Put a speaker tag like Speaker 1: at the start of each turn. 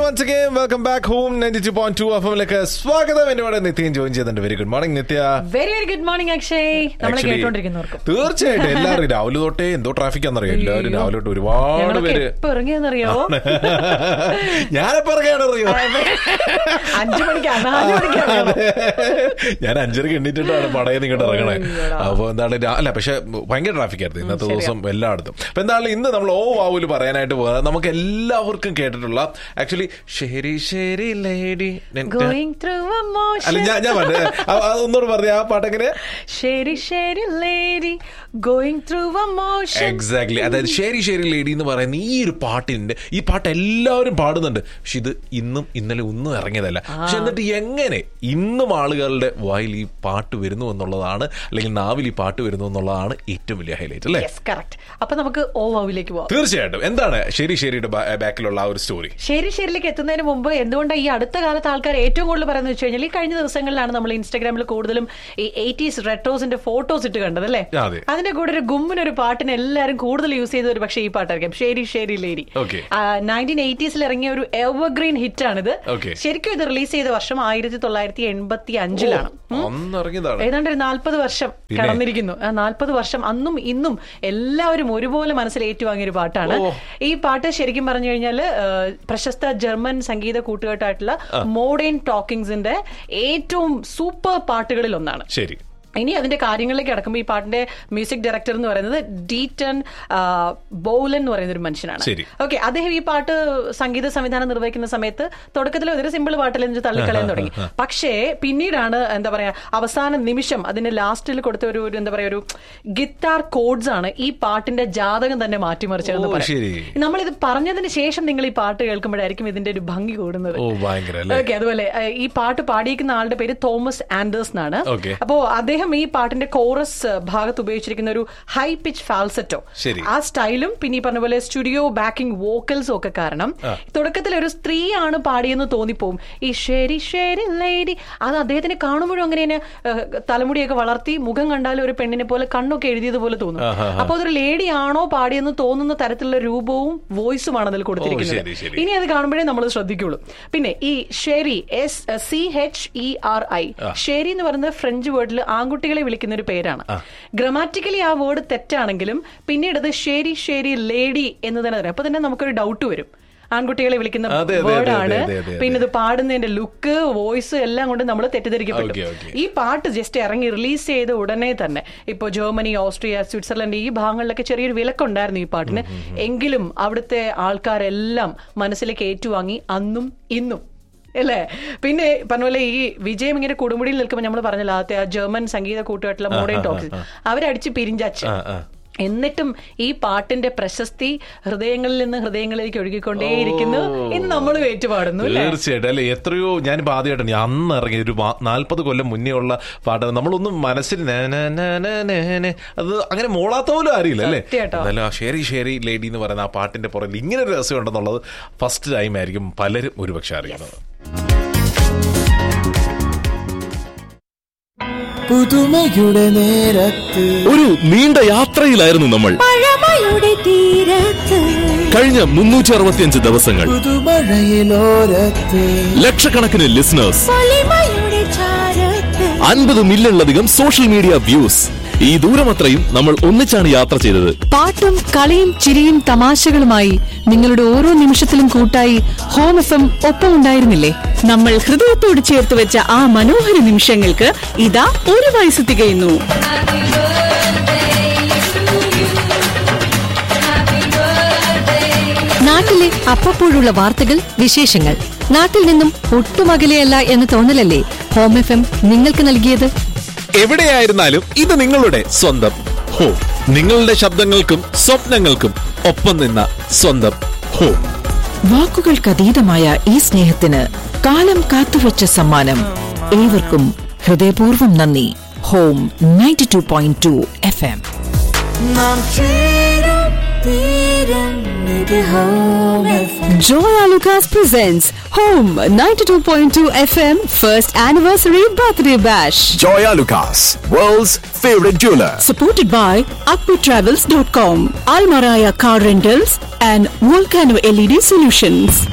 Speaker 1: Once again welcome back home ninety two point two എഫിലേക്ക് സ്വാഗതം എന്റെ കൂടെ നിത്യം ജോയിൻ ചെയ്തിട്ടുണ്ട് very good morning Nithya
Speaker 2: very very good morning Akshay നമ്മളെ
Speaker 1: Actually,
Speaker 2: കേട്ടോണ്ടിരിക്കുന്നവർക്കും
Speaker 1: തീർച്ചയായിട്ടും എല്ലാവരും രാവിലെ തൊട്ടേ എന്തോ ട്രാഫിക് ആണെന്നറിയാം എല്ലാവരും രാവിലെ തൊട്ട് ഒരുപാട്
Speaker 2: ഞങ്ങളൊക്കെ
Speaker 1: പേര്
Speaker 2: എപ്പോ ഇറങ്ങിയെന്നറിയോ
Speaker 1: ഞാനെപ്പോ ഇറങ്ങിയാണ് അറിയോ
Speaker 2: അഞ്ചു മണിക്കാണ് നാല് മണിക്കാണ്
Speaker 1: ഞാൻ അഞ്ചരക്ക് എണ്ണിട്ടിട്ടാണ് പടയിൽ ഇങ്ങോട്ട് ഇറങ്ങണേ
Speaker 2: അയ്യോടാ.
Speaker 1: അപ്പൊ എന്താണ് രാ- അല്ല പക്ഷെ ഭയങ്കര ട്രാഫിക് ആയിരുന്നു ഇന്നത്തെ ദിവസം എല്ലായിടത്തും അപ്പൊ എന്താണ് ഇന്ന് നമ്മൾ ഓ വാവൂല് പറയാനായിട്ട് പോകുന്നത് നമുക്ക് എല്ലാവർക്കും കേട്ടിട്ടുള്ള ആക്ച്വലി ശരി ശരി ലേഡി
Speaker 2: ഗോയിങ് ത്രൂ
Speaker 1: അല്ല ഞാൻ ഞാൻ പറഞ്ഞ ഒന്നുകൂടെ പറഞ്ഞ ആ പാട്ടെങ്ങനെ
Speaker 2: ശരി ശരി lady going through motion
Speaker 1: exactly അതായത് ശരി ശരി ലേഡി എന്ന് പറയുന്ന ഈ ഒരു പാട്ടിന്റെ ഈ പാട്ട് എല്ലാവരും പാടുന്നുണ്ട് പക്ഷെ ഇത് ഇന്നും ഇന്നലെ ഒന്നും ഇറങ്ങിയതല്ല പക്ഷെ എന്നിട്ട് എങ്ങനെ ഇന്നും ആളുകളുടെ വായിൽ ഈ പാട്ട് വരുന്നു എന്നുള്ളതാണ് അല്ലെങ്കിൽ നാവിൽ ഈ പാട്ട് വരുന്നു എന്നുള്ളതാണ് ഏറ്റവും വലിയ ഹൈലൈറ്റ് അല്ലേ
Speaker 2: യെസ് കറക്റ്റ് അപ്പൊ നമുക്ക് ഓ വാവിലേക്ക് പോവാം
Speaker 1: തീർച്ചയായിട്ടും എന്താണ് ശരി ശരിയുടെ ബാക്കിലുള്ള ആ ഒരു സ്റ്റോറി
Speaker 2: ശരി ശരിയിലേക്ക് എത്തുന്നതിന് മുമ്പ് എന്തുകൊണ്ടാണ് ഈ അടുത്ത കാലത്ത് ആൾക്കാർ ഏറ്റവും കൂടുതൽ പറയുന്നത് വെച്ച് കഴിഞ്ഞാൽ ഈ കഴിഞ്ഞ ദിവസങ്ങളിലാണ് നമ്മൾ ഇൻസ്റ്റാഗ്രാമിൽ കൂടുതലും ഈ എയ്റ്റീസ് റെട്രോസിന്റെ ഫോട്ടോസ് ഇട്ട് കണ്ടത് അല്ലേ
Speaker 1: അതെ.
Speaker 2: അതിന്റെ കൂടെ ഒരു ഗുമ്മിനൊരു പാട്ടിന് എല്ലാവരും കൂടുതൽ യൂസ് ചെയ്ത ഒരു പക്ഷേ ഈ പാട്ടായിരിക്കും ശരി ശരി ലേഡി
Speaker 1: Okay.
Speaker 2: നയൻറ്റീൻ എയ്റ്റീസിൽ ഇറങ്ങിയ ഒരു എവർഗ്രീൻ ഹിറ്റ് ആണിത്
Speaker 1: Okay.
Speaker 2: ശരിക്കും ഇത് റിലീസ് ചെയ്ത വർഷം ആയിരത്തി തൊള്ളായിരത്തി എൺപത്തി അഞ്ചിലാണ്
Speaker 1: അന്ന് ഇറങ്ങിയതാണ്
Speaker 2: ഏതാണ്ട് ഒരു നാൽപ്പത് വർഷം
Speaker 1: പിന്നെ?
Speaker 2: കടന്നിരിക്കുന്നു ആ നാൽപ്പത് വർഷം അന്നും ഇന്നും എല്ലാവരും ഒരുപോലെ മനസ്സിൽ ഏറ്റുവാങ്ങിയ ഒരു പാട്ടാണ്
Speaker 1: ഓ.
Speaker 2: ഈ പാട്ട് ശരിക്കും പറഞ്ഞു കഴിഞ്ഞാൽ പ്രശസ്ത ജർമ്മൻ സംഗീത കൂട്ടുകെട്ടായിട്ടുള്ള മോഡേൺ ടോക്കിങ്സിന്റെ ഏറ്റവും സൂപ്പർ പാട്ടുകളിൽ ഒന്നാണ്
Speaker 1: ശരി
Speaker 2: ഇനി അതിന്റെ കാര്യങ്ങളിലേക്ക് കിടക്കുമ്പോൾ ഈ പാട്ടിന്റെ മ്യൂസിക് ഡയറക്ടർ എന്ന് പറയുന്നത് ഡീറ്റൺ ബൗലൻ എന്ന് പറയുന്ന ഒരു മനുഷ്യനാണ്
Speaker 1: ശരി.
Speaker 2: ഓക്കെ അദ്ദേഹം ഈ പാട്ട് സംഗീത സംവിധാനം നിർവഹിക്കുന്ന സമയത്ത് തുടക്കത്തിൽ ഒരു സിമ്പിൾ പാട്ടിൽ നിന്ന് തള്ളിക്കളയാൻ തുടങ്ങി പക്ഷേ പിന്നീടാണ് എന്താ പറയാ അവസാന നിമിഷം അതിന്റെ ലാസ്റ്റിൽ കൊടുത്ത ഒരു ഒരു എന്താ പറയാ ഒരു ഗിത്താർ കോഡ്സ് ആണ് ഈ പാട്ടിന്റെ ജാതകം തന്നെ മാറ്റിമറിച്ചതെന്ന്
Speaker 1: ഓ,
Speaker 2: പറയാം
Speaker 1: ശരി.
Speaker 2: നമ്മളിത് പറഞ്ഞതിന് ശേഷം നിങ്ങൾ ഈ പാട്ട് കേൾക്കുമ്പോഴായിരിക്കും ഇതിന്റെ ഒരു ഭംഗി കൂടുന്നത്
Speaker 1: ഓ ഭയങ്കര അല്ലേ
Speaker 2: ഓക്കെ അതുപോലെ ഏഹ്, ഈ പാട്ട് പാടിയിരിക്കുന്ന ആളുടെ പേര് തോമസ് ആൻഡേഴ്സ് എന്നാണ്
Speaker 1: Okay.
Speaker 2: അപ്പോ അദ്ദേഹം ഈ പാട്ടിന്റെ കോറസ് ഭാഗത്ത് ഉപയോഗിച്ചിരിക്കുന്ന ഒരു ഹൈ പിച്ച് ഫാൽസറ്റോ
Speaker 1: ശരി.
Speaker 2: ആ സ്റ്റൈലും പിന്നെ ഈ പറഞ്ഞ പോലെ സ്റ്റുഡിയോ ബാക്കിംഗ് വോക്കൽസും ഒക്കെ കാരണം തുടക്കത്തിൽ ഒരു സ്ത്രീയാണ് പാടിയെന്ന് തോന്നിപ്പോവും ഈ ശരി ശരി ലേഡി അത് അദ്ദേഹത്തിനെ കാണുമ്പോഴും അങ്ങനെ തന്നെ, ഏഹ്, തലമുടിയൊക്കെ വളർത്തി മുഖം കണ്ടാൽ ഒരു പെണ്ണിനെ പോലെ കണ്ണൊക്കെ എഴുതിയതുപോലെ തോന്നും
Speaker 1: ആഹാ.
Speaker 2: അപ്പൊ അതൊരു ലേഡി ആണോ പാടിയെന്ന് തോന്നുന്ന തരത്തിലുള്ള രൂപവും വോയിസുമാണ് അതിൽ
Speaker 1: ശരി, ശരി.
Speaker 2: കൊടുത്തിരിക്കുന്നത് ഇനി അത് കാണുമ്പോഴേ നമ്മൾ ശ്രദ്ധിക്കുള്ളൂ പിന്നെ ഈ Scheri S C H E R I Scheri എന്ന് പറയുന്നത് ഫ്രഞ്ച് വേർഡിൽ ആൺകുട്ടികളെ വിളിക്കുന്ന ഒരു പേരാണ് ഗ്രമാറ്റിക്കലി ആ വേർഡ് തെറ്റാണെങ്കിലും പിന്നീട് അത് ഷേരി ഷേരി ലേഡി എന്ന് തന്നെ പറയാം അപ്പൊ തന്നെ നമുക്കൊരു ഡൗട്ട് വരും ആൺകുട്ടികളെ വിളിക്കുന്ന
Speaker 1: അതെ, അതെ, അതെ,
Speaker 2: വേർഡാണ്
Speaker 1: അതെ, അതെ, അതെ.
Speaker 2: പിന്നെ ഇത് പാടുന്നതിന്റെ ലുക്ക് വോയിസ് എല്ലാം കൊണ്ട് നമ്മൾ തെറ്റിദ്ധരിക്കപ്പെട്ടു
Speaker 1: Okay, okay.
Speaker 2: ഈ പാട്ട് ജസ്റ്റ് ഇറങ്ങി റിലീസ് ചെയ്ത ഉടനെ തന്നെ ഇപ്പോൾ ജർമ്മനി ഓസ്ട്രിയ സ്വിറ്റ്സർലൻഡ് ഈ ഭാഗങ്ങളിലൊക്കെ ചെറിയൊരു വിലക്കുണ്ടായിരുന്നു ഈ പാട്ടിന് എങ്കിലും അവിടുത്തെ ആൾക്കാരെല്ലാം മനസ്സിലേക്ക് ഏറ്റുവാങ്ങി അന്നും ഇന്നും അല്ലേ പിന്നെ പറഞ്ഞ പോലെ ഈ വിജയം ഇങ്ങനെ കൊടുമുടിയിൽ നിൽക്കുമ്പോൾ നമ്മൾ പറഞ്ഞല്ലോ ആദ്യത്തെ ആ ജർമ്മൻ സംഗീത കൂട്ടുകെട്ടുള്ള മോഡേൺ ടോക്സ് അവരടിച്ച് പിരിഞ്ചച്ച്
Speaker 1: ആ ആ
Speaker 2: എന്നിട്ടും ഈ പാട്ടിന്റെ പ്രശസ്തി ഹൃദയങ്ങളിൽ നിന്ന് ഹൃദയങ്ങളിലേക്ക് ഒഴുകിക്കൊണ്ടേയിരിക്കുന്നു ഇന്ന് നമ്മൾ ഏറ്റുപാടുന്നു അല്ലേ
Speaker 1: തീർച്ചയായിട്ടും അല്ലെ എത്രയോ ഞാനിപ്പോ ആദ്യമായിട്ടാണ് ഞാൻ അന്ന് ഇറങ്ങിയ ഒരു നാല്പത് കൊല്ലം മുന്നേ ഉള്ള പാട്ടാണ് നമ്മളൊന്നും മനസ്സിൽ ന, ന, ന, ന, ന, ന. അത് അങ്ങനെ മോളാത്ത പോലും അറിയില്ല അല്ലേ
Speaker 2: സത്യാട്ടോ.
Speaker 1: എന്നാലും ആ ഷേരി ഷേരി ലേഡി എന്ന് പറയുന്ന ആ പാട്ടിന്റെ പുറകിൽ ഇങ്ങനെ ഒരു രസം ഉണ്ടെന്നുള്ളത് ഫസ്റ്റ് ടൈം ആയിരിക്കും പലരും ഒരുപക്ഷെ അറിയുന്നത്
Speaker 3: പുതുമയുടെ നേരത്ത്
Speaker 4: ഒരു നീണ്ട യാത്രയിലായിരുന്നു നമ്മൾ
Speaker 5: പഴമയുടെ തീരത്ത്
Speaker 4: കഴിഞ്ഞ മുന്നൂറ്റി അറുപത്തിയഞ്ച് ദിവസങ്ങൾ
Speaker 3: പുതുമഴയിലോരത്ത്
Speaker 4: ലക്ഷക്കണക്കിന് ലിസണേഴ്സ്
Speaker 5: പൊലിമയുടെ ചാരത്ത്
Speaker 4: അൻപത് മില്യണിലധികം സോഷ്യൽ മീഡിയ വ്യൂസ് ഈ ദൂരമത്രയും നമ്മൾ ഒന്നിച്ചാണ് യാത്ര ചെയ്തത്
Speaker 6: പാട്ടും കളിയും ചിരിയും തമാശകളുമായി നിങ്ങളുടെ ഓരോ നിമിഷത്തിലും കൂട്ടായി ഹോം എഫ് എം ഒപ്പമുണ്ടായിരുന്നില്ലേ നമ്മൾ ഹൃദയത്തോട് ചേർത്ത് വെച്ച ആ മനോഹര നിമിഷങ്ങൾക്ക് ഇതാ ഒരു വയസ്സ് തികയുന്നു നാട്ടിലെ അപ്പപ്പോഴുള്ള വാർത്തകൾ വിശേഷങ്ങൾ നാട്ടിൽ നിന്നും ഒട്ടും അകലെയല്ല എന്ന തോന്നലല്ലേ ഹോം എഫ് എം നിങ്ങൾക്ക് നൽകിയത്
Speaker 4: എവിടെയായിരുന്നാലും ഇത് നിങ്ങളുടെ സ്വന്തം ഹോ നിങ്ങളുടെ ശബ്ദങ്ങൾക്കും സ്വപ്നങ്ങൾക്കും ഒപ്പം നിന്ന സ്വന്തം ഹോ
Speaker 6: വാക്കുകൾക്കതീതമായ ഈ സ്നേഹത്തിന് കാലം കാത്തുവച്ച സമ്മാനം ഏവർക്കും ഹൃദയപൂർവ്വം നന്ദി home ninety two point two F M
Speaker 3: നാം ചേരും തീരും ഇത് home FM.
Speaker 6: Joya Lucas presents Home 92.2 FM First Anniversary Birthday Bash.
Speaker 7: Joya Lucas, world's favorite jeweler.
Speaker 6: Supported by AkpiTravels.com, Almaraya Car Rentals and Volcano LED Solutions.